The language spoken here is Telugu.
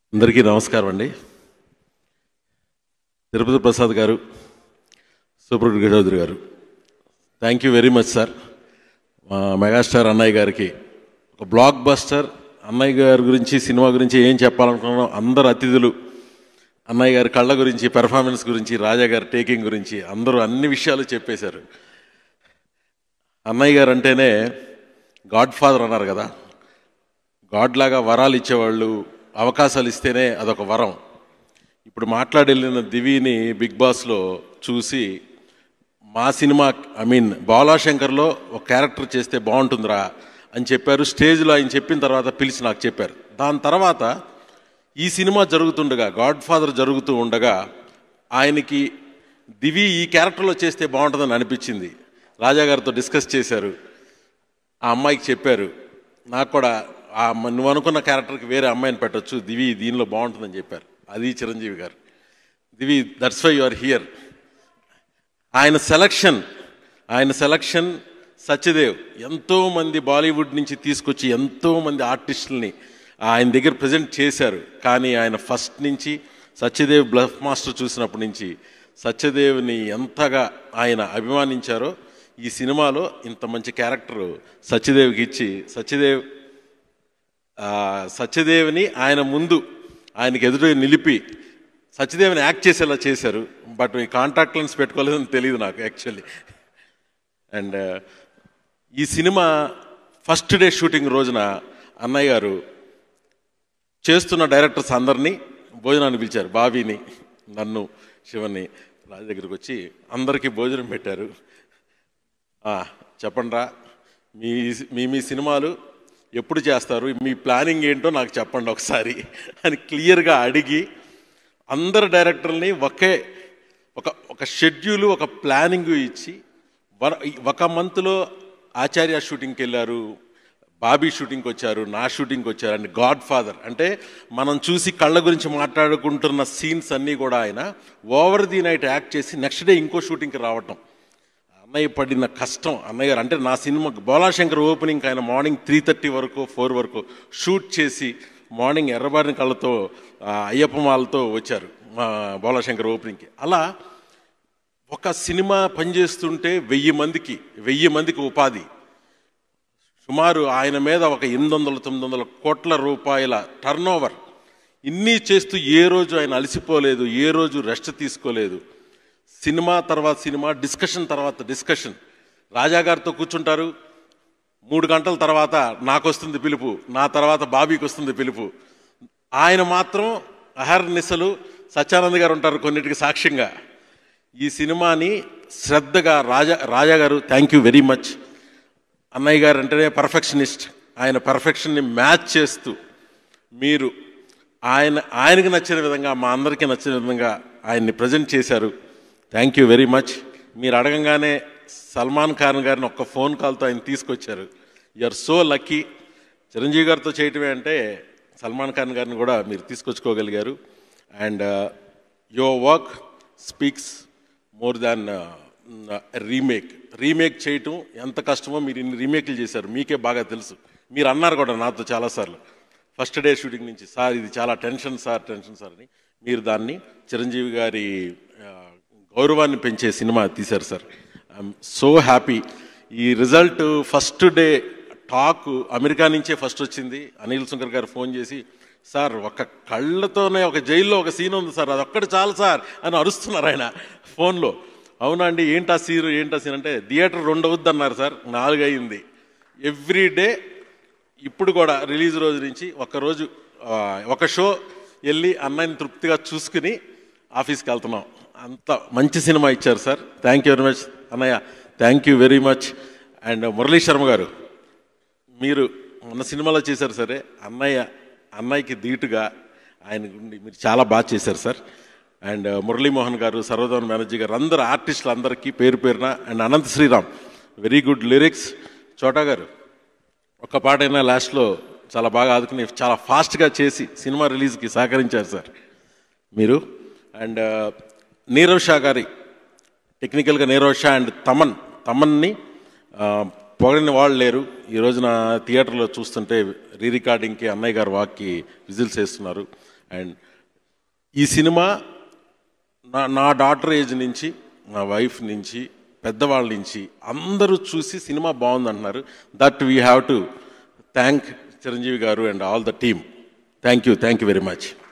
అందరికీ నమస్కారం అండి తిరుపతి ప్రసాద్ గారు సూపర్ చౌదరి గారు thank you very much sir మా మెగాస్టార్ అన్నయ్య గారికి ఒక బ్లాక్ బస్టర్ అన్నయ్య గారి గురించి సినిమా గురించి ఏం చెప్పాలనుకున్నాం అందరు అతిథులు అన్నయ్య గారి కళ్ళ గురించి పెర్ఫార్మెన్స్ గురించి రాజా గారి టేకింగ్ గురించి అందరూ అన్ని విషయాలు చెప్పేశారు అన్నయ్య గారు అంటేనే గాడ్ ఫాదర్ అన్నారు కదా గాడ్ లాగా వరాలు ఇచ్చేవాళ్ళు అవకాశాలు ఇస్తేనే అదొక వరం ఇప్పుడు మాట్లాడెళ్ళిన దివిని బిగ్ బాస్లో చూసి మా సినిమా ఐ మీన్ బాలాశంకర్లో ఒక క్యారెక్టర్ చేస్తే బాగుంటుందిరా అని చెప్పారు స్టేజ్లో ఆయన చెప్పిన తర్వాత పిలిచి నాకు చెప్పారు దాని తర్వాత ఈ సినిమా జరుగుతుండగా గాడ్ ఫాదర్ జరుగుతూ ఉండగా ఆయనకి దివి ఈ క్యారెక్టర్లో చేస్తే బాగుంటుందని అనిపించింది రాజా గారితో డిస్కస్ చేశారు ఆ అమ్మాయికి చెప్పారు నాకు కూడా ఆ అమ్మ- నువ్వు అనుకున్న క్యారెక్టర్కి వేరే అమ్మాయిని పెట్టొచ్చు దివి దీనిలో బాగుంటుందని చెప్పారు అది చిరంజీవి గారు Divi that's why you are here ఆయన సెలక్షన్ ఆయన సెలక్షన్ సత్యదేవ్ ఎంతో మంది బాలీవుడ్ నుంచి తీసుకొచ్చి ఎంతో మంది ఆర్టిస్టుల్ని ఆయన దగ్గర ప్రజెంట్ చేశారు కానీ ఆయన ఫస్ట్ నుంచి సత్యదేవ్ బ్లఫ్ మాస్టర్ చూసినప్పటి నుంచి సత్యదేవ్ని ఎంతగా ఆయన అభిమానించారో ఈ సినిమాలో ఇంత మంచి క్యారెక్టర్ సత్యదేవ్కి ఇచ్చి సత్యదేవ్ ఆ, సత్యదేవ్ని ఆయన ముందు ఆయనకి ఎదురు నిలిపి సత్యదేవ్ని యాక్ట్ చేసేలా చేశారు బట్ ఈ కాంటాక్ట్ లెన్స్ పెట్టుకోలేదని తెలియదు నాకు యాక్చువల్లీ అండ్ ఈ సినిమా ఫస్ట్ డే షూటింగ్ రోజున అన్నయ్య గారు చేస్తున్న డైరెక్టర్స్ అందరినీ భోజనాన్ని పిలిచారు బాబీని నన్ను శివన్ని రాజు దగ్గరికి వచ్చి అందరికీ భోజనం పెట్టారు ఆ, చెప్పండిరా మీ మీ మీ సినిమాలు ఎప్పుడు చేస్తారు మీ ప్లానింగ్ ఏంటో నాకు చెప్పండి ఒకసారి అని క్లియర్గా అడిగి అందరు డైరెక్టర్ని ఒకే ఒక ఒక షెడ్యూల్ ఒక ప్లానింగ్ ఇచ్చి వర- ఒక మంత్లో ఆచార్య షూటింగ్కి వెళ్ళారు బాబీ షూటింగ్కి వచ్చారు నా షూటింగ్కి వచ్చారు అండ్ గాడ్ ఫాదర్ అంటే మనం చూసి కళ్ళ గురించి మాట్లాడుకుంటున్న సీన్స్ అన్నీ కూడా ఆయన ఓవర్ ది నైట్ యాక్ట్ చేసి నెక్స్ట్ డే ఇంకో షూటింగ్కి రావటం అన్నయ్య పడిన కష్టం అన్నయ్య గారు అంటే నా సినిమా బోలాశంకర్ ఓపెనింగ్ ఆయన మార్నింగ్ త్రీ థర్టీ వరకు ఫోర్ వరకు షూట్ చేసి మార్నింగ్ ఎర్రబారిన కళ్ళతో ఆ, అయ్యప్ప మాలతో వచ్చారు మా బోలాశంకర్ ఓపెనింగ్కి అలా ఒక సినిమా పనిచేస్తుంటే వెయ్యి మందికి వెయ్యి మందికి ఉపాధి సుమారు ఆయన మీద ఒక ఎనిమిది వందల తొమ్మిది వందల కోట్ల రూపాయల టర్న్ ఓవర్ ఇన్ని చేస్తూ ఏ రోజు ఆయన అలసిపోలేదు ఏ రోజు రెస్ట్ తీసుకోలేదు సినిమా తర్వాత సినిమా డిస్కషన్ తర్వాత డిస్కషన్ రాజా గారితో కూర్చుంటారు మూడు గంటల తర్వాత నాకు వస్తుంది పిలుపు నా తర్వాత బాబీకి వస్తుంది పిలుపు ఆయన మాత్రం అహర్నిశలు సత్యానంద్ గారు ఉంటారు కొన్నిటికి సాక్ష్యంగా ఈ సినిమాని శ్రద్ధగా రాజా రాజా గారు థ్యాంక్ యూ వెరీ మచ్ అన్నయ్య గారు అంటేనే పర్ఫెక్షనిస్ట్ ఆయన పర్ఫెక్షన్ని మ్యాచ్ చేస్తూ మీరు ఆయన ఆయనకి నచ్చిన విధంగా మా అందరికీ నచ్చిన విధంగా ఆయన్ని ప్రజెంట్ చేశారు థ్యాంక్ యూ వెరీ మచ్ మీరు అడగంగానే సల్మాన్ ఖాన్ గారిని ఒక్క ఫోన్ కాల్తో ఆయన తీసుకొచ్చారు you are so lucky Chiranjeevi గారితో చేయటమే అంటే సల్మాన్ ఖాన్ గారిని కూడా మీరు తీసుకొచ్చుకోగలిగారు and your work speaks more than remake remake చేయటం ఎంత కష్టమో మీరు ఇన్ని రీమేక్లు చేశారు మీకే బాగా తెలుసు మీరు అన్నారు కూడా నాతో చాలాసార్లు ఫస్ట్ డే షూటింగ్ నుంచి సార్ ఇది చాలా టెన్షన్ సార్ టెన్షన్ సార్ అని మీరు దాన్ని చిరంజీవి గారి ఆ, గౌరవాన్ని పెంచే సినిమా తీశారు సార్ ఐఎమ్ సో హ్యాపీ ఈ result first day talk America నుంచే ఫస్ట్ వచ్చింది అనిల్ శంకర్ గారు ఫోన్ చేసి సార్ ఒక కళ్ళతోనే ఒక జైల్లో ఒక సీన్ ఉంది సార్ అది ఒక్కటి చాలు సార్ అని అరుస్తున్నారు ఆయన ఫోన్లో అవునా అండి ఏంటా సీన్ ఏంటా సీన్ అంటే థియేటర్ రెండు అవుద్ది అన్నారు సార్ నాలుగు అయింది ఎవ్రీ డే ఇప్పుడు కూడా రిలీజ్ రోజు నుంచి ఒకరోజు ఆ, ఒక షో వెళ్ళి అన్నయ్యని తృప్తిగా చూసుకుని ఆఫీస్కి వెళ్తున్నాం అంత మంచి సినిమా ఇచ్చారు sir thank you very much అన్నయ్య thank you very much and Murali Sharma గారు మీరు మొన్న సినిమాలో చేశారు సరే అన్నయ్య అన్నయ్యకి ధీటుగా ఆయన గుండి మీరు చాలా బాగా చేశారు సార్ అండ్ మురళీమోహన్ గారు సర్వధవన్ బెనర్జీ గారు అందరు ఆర్టిస్టులు అందరికీ పేరు పేరున and Ananth Sriram very good lyrics Chota గారు ఒక్క పాటైనా లాస్ట్లో చాలా బాగా ఆదుకుని చాలా ఫాస్ట్గా చేసి సినిమా రిలీజ్కి సహకరించారు సార్ మీరు అండ్ నీరవ్ షా గారి టెక్నికల్గా నీరవ్ షా అండ్ తమన్ తమన్ని ఆ, పొగడిన వాళ్ళు లేరు ఈ రోజున థియేటర్లో చూస్తుంటే రీ రికార్డింగ్కి అన్నయ్య గారు వాక్కి విజిల్స్ వేస్తున్నారు అండ్ ఈ సినిమా నా నా డాటర్ ఏజ్ నుంచి నా వైఫ్ నుంచి పెద్దవాళ్ళ నుంచి అందరూ చూసి సినిమా బాగుంది అంటున్నారు that we have to thank Chiranjeevi garu and all the team thank you thank you very much